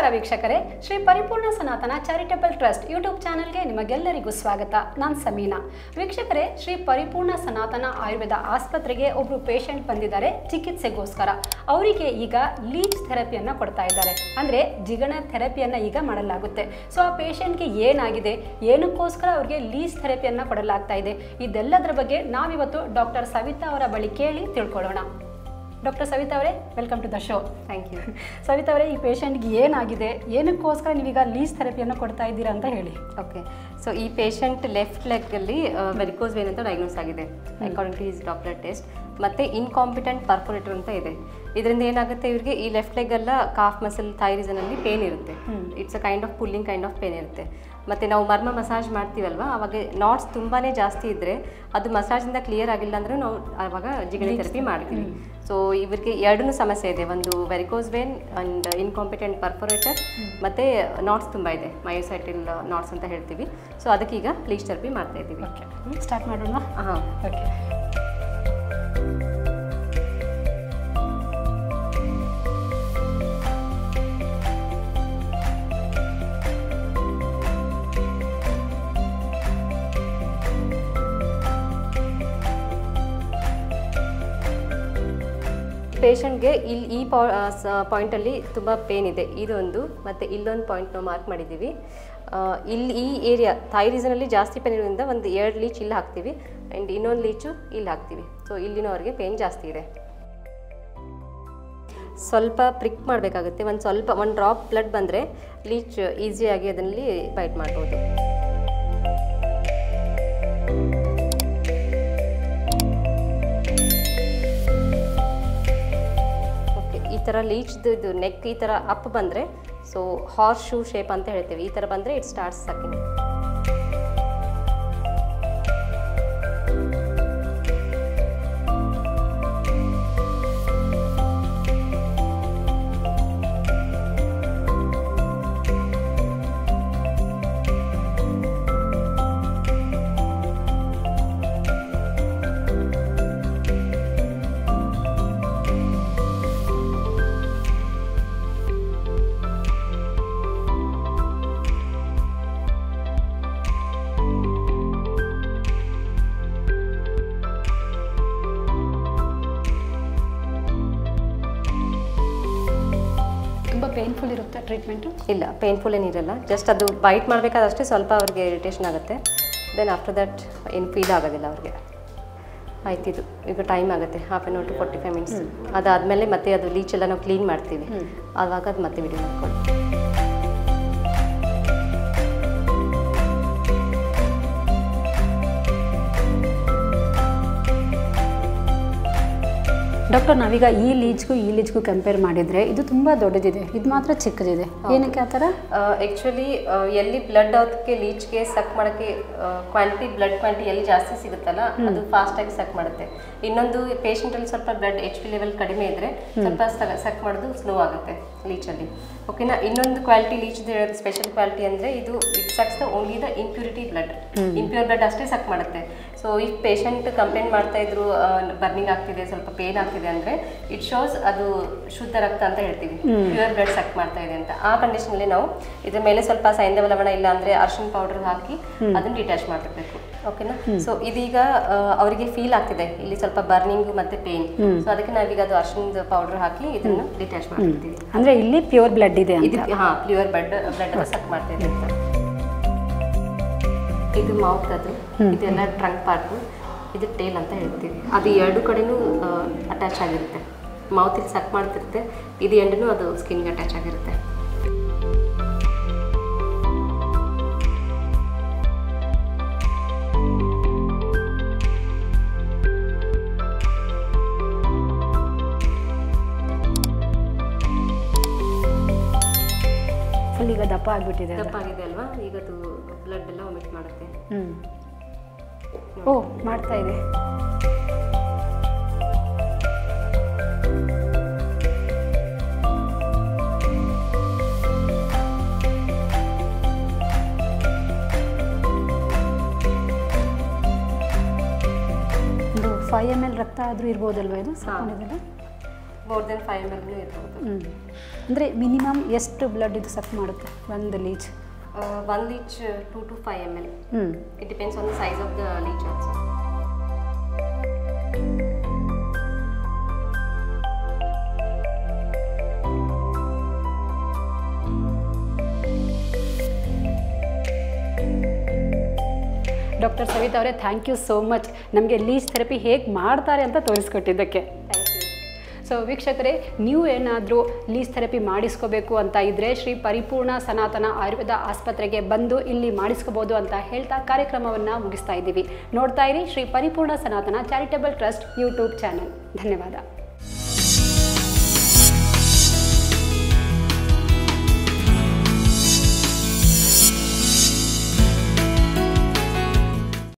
ನಮಸ್ಕಾರ ವೀಕ್ಷಕರೇ ಶ್ರೀ ಪರಿಪೂರ್ಣ ಸನಾತನ ಚಾರಿಟಬಲ್ ಟ್ರಸ್ಟ್ ಯೂಟ್ಯೂಬ್ ಚಾನೆಲ್ಗೆ ನಿಮಗೆಲ್ಲರಿಗೂ ಸ್ವಾಗತ ನಾನು ಸಮೀನಾ ವೀಕ್ಷಕರೇ ಶ್ರೀ ಪರಿಪೂರ್ಣ ಸನಾತನ ಆಯುರ್ವೇದ ಆಸ್ಪತ್ರೆಗೆ ಒಬ್ಬರು ಪೇಷಂಟ್ ಬಂದಿದ್ದಾರೆ ಚಿಕಿತ್ಸೆಗೋಸ್ಕರ ಅವರಿಗೆ ಈಗ ಲೀಚ್ ಥೆರಪಿಯನ್ನು ಕೊಡ್ತಾ ಇದ್ದಾರೆ ಅಂದರೆ ಜಿಗಣ ಥೆರಪಿಯನ್ನು ಈಗ ಮಾಡಲಾಗುತ್ತೆ ಸೊ ಆ ಪೇಷಂಟ್ಗೆ ಏನಾಗಿದೆ ಏನಕ್ಕೋಸ್ಕರ ಅವ್ರಿಗೆ ಲೀಚ್ ಥೆರಪಿಯನ್ನು ಕೊಡಲಾಗ್ತಾ ಇದೆ ಇದೆಲ್ಲದರ ಬಗ್ಗೆ ನಾವಿವತ್ತು ಡಾಕ್ಟರ್ ಸವಿತಾ ಅವರ ಬಳಿ ಕೇಳಿ ತಿಳ್ಕೊಳ್ಳೋಣ ಡಾಕ್ಟರ್ ಸವಿತಾ ಅವರೇ welcome to the show thank you Savita ಅವರೇ ಈ ಪೇಷಂಟ್ಗೆ ಏನಾಗಿದೆ ಏನಕ್ಕೋಸ್ಕರ ನೀವೀಗ ಲೀಸ್ ಥೆರಪಿಯನ್ನು ಕೊಡ್ತಾ ಇದ್ದೀರಾ ಅಂತ ಹೇಳಿ ಓಕೆ ಸೊ ಈ ಪೇಷಂಟ್ ಲೆಫ್ಟ್ ಲೆಗ್ಗಲ್ಲಿ ವೆರಿಕೋಸ್ ವೇನ್ ಅಂತ ಡಯಾಗ್ನೋಸ್ ಆಗಿದೆ according to his doctor test ಮತ್ತು ಇನ್ಕಾಂಪಿಟೆಂಟ್ ಪರ್ಫೋರೇಟರ್ ಅಂತ ಇದೆ ಇದರಿಂದ ಏನಾಗುತ್ತೆ ಇವರಿಗೆ ಈ ಲೆಫ್ಟ್ ಲೆಗ್ ಎಲ್ಲ ಕಾಫ್ ಮಸಲ್ ಥೈರಿಸನಲ್ಲಿ ಪೇನ್ ಇರುತ್ತೆ it's a kind of pulling kind of pain ಇರುತ್ತೆ ಮತ್ತು ನಾವು ಮರ್ಮ ಮಸಾಜ್ ಮಾಡ್ತೀವಲ್ವ ಅವಾಗ ನಾಟ್ಸ್ ತುಂಬಾ ಜಾಸ್ತಿ ಇದ್ದರೆ ಅದು ಮಸಾಜಿಂದ ಕ್ಲಿಯರ್ ಆಗಿಲ್ಲ ಅಂದರೆ ನಾವು ಆವಾಗ ಜಿಗಣಿ ಥೆರಪಿ ಮಾಡ್ತೀವಿ ಸೊ ಇವರಿಗೆ ಎರಡೂ ಸಮಸ್ಯೆ ಇದೆ ಒಂದು varicose vein and incompetent perforator ಮತ್ತು ನಾಟ್ಸ್ ತುಂಬ ಇದೆ ಮಯೋಸೈಟಿಲ್ ನಾಟ್ಸ್ ಅಂತ ಹೇಳ್ತೀವಿ ಸೊ ಅದಕ್ಕೆ ಈಗ ಲೀಚ್ ಥೆರಪಿ ಮಾಡ್ತಾ ಇದ್ದೀವಿ ಓಕೆ ಸ್ಟಾರ್ಟ್ ಮಾಡೋಣ ಹಾಂ ಓಕೆ ಪೇಷಂಟ್ಗೆ ಇಲ್ಲಿ ಈ ಪಾಯಿಂಟಲ್ಲಿ ತುಂಬ ಪೇನ್ ಇದೆ ಇದೊಂದು ಮತ್ತು ಇಲ್ಲೊಂದು ಪಾಯಿಂಟ್ ನಾವು ಮಾರ್ಕ್ ಮಾಡಿದ್ದೀವಿ ಆ, ಇಲ್ಲಿ ಈ ಏರಿಯಾ ಥೈ ರೀಸನಲ್ಲಿ ಜಾಸ್ತಿ ಪೇನ್ ಇರೋದ್ರಿಂದ ಒಂದು ಎರಡು ಲೀಚ್ ಇಲ್ಲಿ ಹಾಕ್ತೀವಿ ಆ್ಯಂಡ್ ಇನ್ನೊಂದು ಲೀಚು ಇಲ್ಲಿ ಹಾಕ್ತೀವಿ ಸೊ ಇಲ್ಲಿನೂ ಅವ್ರಿಗೆ ಪೇನ್ ಜಾಸ್ತಿ ಇದೆ ಸ್ವಲ್ಪ ಪ್ರಿಕ್ ಮಾಡಬೇಕಾಗುತ್ತೆ ಒಂದು ಸ್ವಲ್ಪ ಒಂದು ಡ್ರಾಪ್ ಬ್ಲಡ್ ಬಂದರೆ ಲೀಚ್ ಈಸಿಯಾಗಿ ಅದರಲ್ಲಿ ಬೈಟ್ ಮಾಡ್ಬೋದು ಓಕೆ ಈ ಥರ ಲೀಚ್ದು ಇದು ನೆಕ್ ಈ ಥರ ಅಪ್ ಬಂದರೆ ಸೊ ಹಾರ್ಸ್ ಶೂ ಶೇಪ್ ಅಂತ ಹೇಳ್ತೀವಿ ಈ ಥರ ಬಂದರೆ ಇಟ್ ಸ್ಟಾರ್ಟ್ಸ್ ಸಕ್ಕಿಂಗ್ ತುಂಬ ಪೇನ್ಫುಲ್ ಇರುತ್ತೆ ಟ್ರೀಟ್ಮೆಂಟು ಇಲ್ಲ ಪೇನ್ಫುಲ್ ಏನಿರಲ್ಲ ಜಸ್ಟ್ ಅದು ಬೈಟ್ ಮಾಡಬೇಕಾದಷ್ಟೇ ಸ್ವಲ್ಪ ಅವ್ರಿಗೆ ಇರಿಟೇಷನ್ ಆಗುತ್ತೆ ದೆನ್ ಆಫ್ಟರ್ ದಟ್ ಏನು ಫೀಲ್ ಆಗೋದಿಲ್ಲ ಅವ್ರಿಗೆ ಆಯ್ತಿದು ಈಗ ಟೈಮ್ ಆಗುತ್ತೆ half an hour to forty five minutes ಅದಾದಮೇಲೆ ಮತ್ತೆ ಅದು ಲೀಚ್ ಎಲ್ಲ ನಾವು ಕ್ಲೀನ್ ಮಾಡ್ತೀವಿ ಆವಾಗ ಅದು ಮತ್ತೆ ವಿಡಿಯೋ ಮಾಡ್ಕೊಳ್ಳಿ ಡಾಕ್ಟರ್ ನಾವೀಗ ಈ ಲೀಜ್ಗೂ ಈ ಲೀಜ್ಗೂ ಕಂಪೇರ್ ಮಾಡಿದರೆ ಇದು ತುಂಬ ದೊಡ್ಡದಿದೆ ಇದು ಮಾತ್ರ ಚಿಕ್ಕದಿದೆ ಏನಕ್ಕೆ ಆ ಥರ ಆ್ಯಕ್ಚುಲಿ ಎಲ್ಲಿ ಬ್ಲಡ್ ಅದಕ್ಕೆ ಲೀಚ್ಗೆ ಸಕ್ ಮಾಡೋಕ್ಕೆ ಕ್ವಾಂಟಿಟಿ ಬ್ಲಡ್ ಕ್ವಾಂಟಿಟಿ ಎಲ್ಲಿ ಜಾಸ್ತಿ ಸಿಗುತ್ತಲ್ಲ ಅದು ಫಾಸ್ಟಾಗಿ ಸಕ್ ಮಾಡುತ್ತೆ ಇನ್ನೊಂದು ಪೇಷಂಟಲ್ಲಿ ಸ್ವಲ್ಪ ಬ್ಲಡ್ ಎಚ್ ಪಿ ಲೆವೆಲ್ ಕಡಿಮೆ ಇದ್ದರೆ ಸ್ವಲ್ಪ ಸಕ್ ಮಾಡೋದು ಸ್ಲೋ ಆಗುತ್ತೆ ಲೀಚಲ್ಲಿ ಓಕೆನಾ ಇನ್ನೊಂದು ಕ್ವಾಲಿಟಿ ಲೀಚ್ ಸ್ಪೆಷಲ್ ಕ್ವಾಲಿಟಿ ಅಂದರೆ ಇದು it sucks the only the impurity blood impure blood ಅಷ್ಟೇ ಸಕ್ ಮಾಡುತ್ತೆ ಸೊ ಇಫ್ ಪೇಷಂಟ್ ಕಂಪ್ಲೇಂಟ್ ಮಾಡ್ತಾ ಇದ್ರು ಬರ್ನಿಂಗ್ ಆಗ್ತಿದೆ ಸ್ವಲ್ಪ ಪೇನ್ ಆಗ್ತಿದೆ ಅಂದರೆ ಇಟ್ ಶೋಸ್ ಅದು ಶುದ್ಧ ರಕ್ತ ಅಂತ ಹೇಳ್ತೀವಿ ಪ್ಯೂರ್ ಬ್ಲಡ್ ಸಕ್ ಮಾಡ್ತಾ ಇದೆ ಅಂತ ಆ ಕಂಡೀಷನಲ್ಲಿ ನಾವು ಇದ್ರ ಮೇಲೆ ಸ್ವಲ್ಪ ಸೈಂಧವ ಲವಣ ಇಲ್ಲ ಅಂದರೆ ಅರ್ಶಿನ ಪೌಡರ್ ಹಾಕಿ ಅದನ್ನ ಡಿಟ್ಯಾಚ್ ಮಾಡಬೇಕು ಓಕೆನಾ ಸೊ ಇದೀಗ ಆ, ಅವರಿಗೆ ಫೀಲ್ ಆಗ್ತಿದೆ ಇಲ್ಲಿ ಸ್ವಲ್ಪ ಬರ್ನಿಂಗ್ ಮತ್ತೆ ಪೇನ್ ಸೊ ಅದಕ್ಕೆ ನಾವೀಗ ಅದು ಅರ್ಶಿನ ಪೌಡರ್ ಹಾಕಿ ಇದನ್ನು ಡಿಟ್ಯಾಚ್ ಮಾಡ್ತಿದ್ದೀವಿ ಅಂದರೆ ಇಲ್ಲಿ ಪ್ಯೂರ್ ಬ್ಲಡ್ ಇದೆ ಇದು ಅಂತ ಹಾ ಪ್ಯೂರ್ ಬ್ಲಡ್ ಬ್ಲಡ್ ಸಕ್ ಮಾಡ್ತಾ ಇದೆ ಅಂತ ಇದು ಮೌತ್ ಅದು ಇದೆಲ್ಲ ಟ್ರಂಕ್ ಪಾರ್ಟು ಇದು ಟೇಲ್ ಅಂತ ಹೇಳ್ತೀವಿ ಅದು ಎರಡು ಕಡೆನೂ ಅಟ್ಯಾಚ್ ಆಗಿರುತ್ತೆ ಮೌತಿಗೆ ಸಕ್ ಮಾಡ್ತಿರುತ್ತೆ ಇದು ಎಂಡನು ಅದು ಸ್ಕಿನ್ಗೆ ಅಟ್ಯಾಚ್ ಆಗಿರುತ್ತೆ ಫುಲ್ ಈಗ ದಪ್ಪ ಆಗಿಬಿಟ್ಟಿದೆ ಅದು ತಪ್ಪಾಗಿದೆ ಅಲ್ವಾ ಈಗ ಅದು ಬ್ಲಡ್ ಎಲ್ಲ ಒಮಿಟ್ ಮಾಡುತ್ತೆ ಹ್ಞೂ ಓ ಮಾಡ್ತಾ ಇದೆ ಒಂದು ಫೈವ್ ಎಮ್ ಎಲ್ ರಕ್ತ ಆದರೂ ಇರ್ಬೋದಲ್ವ ಇದು ಸಾಕೊಂಡಿದ್ದಲ್ಲ ಮೋರ್ ದೆನ್ ಫೈವ್ ಎಮ್ ಎಲ್ನೂ ಇರ್ಬೋದು ಹ್ಞೂ ಅಂದರೆ ಮಿನಿಮಮ್ ಎಷ್ಟು ಬ್ಲಡ್ ಇದು ಸಕ್ ಮಾಡುತ್ತೆ ಒಂದು leech one leech two to five M L ಹ್ಞೂ it depends on the size of the leech also doctor Savita ಅವರೇ ಥ್ಯಾಂಕ್ ಯು ಸೋ ಮಚ್ ನಮಗೆ ಲೀಚ್ ಥೆರಪಿ ಹೇಗೆ ಮಾಡ್ತಾರೆ ಅಂತ ತೋರಿಸ್ಕೊಟ್ಟಿದ್ದಕ್ಕೆ ಥ್ಯಾಂಕ್ ಯು ಸೊ ವೀಕ್ಷಕರೇ ನೀವು ಏನಾದರೂ ಲೀಸ್ ಥೆರಪಿ ಮಾಡಿಸ್ಕೋಬೇಕು ಅಂತ ಇದ್ದರೆ ಶ್ರೀ ಪರಿಪೂರ್ಣ ಸನಾತನ ಆಯುರ್ವೇದ ಆಸ್ಪತ್ರೆಗೆ ಬಂದು ಇಲ್ಲಿ ಮಾಡಿಸ್ಕೋಬೋದು ಅಂತ ಹೇಳ್ತಾ ಕಾರ್ಯಕ್ರಮವನ್ನು ಮುಗಿಸ್ತಾ ಇದ್ದೀವಿ ನೋಡ್ತಾ ಇರಿ ಶ್ರೀ ಪರಿಪೂರ್ಣ ಸನಾತನ ಚಾರಿಟಬಲ್ ಟ್ರಸ್ಟ್ ಯೂಟ್ಯೂಬ್ ಚಾನಲ್ ಧನ್ಯವಾದ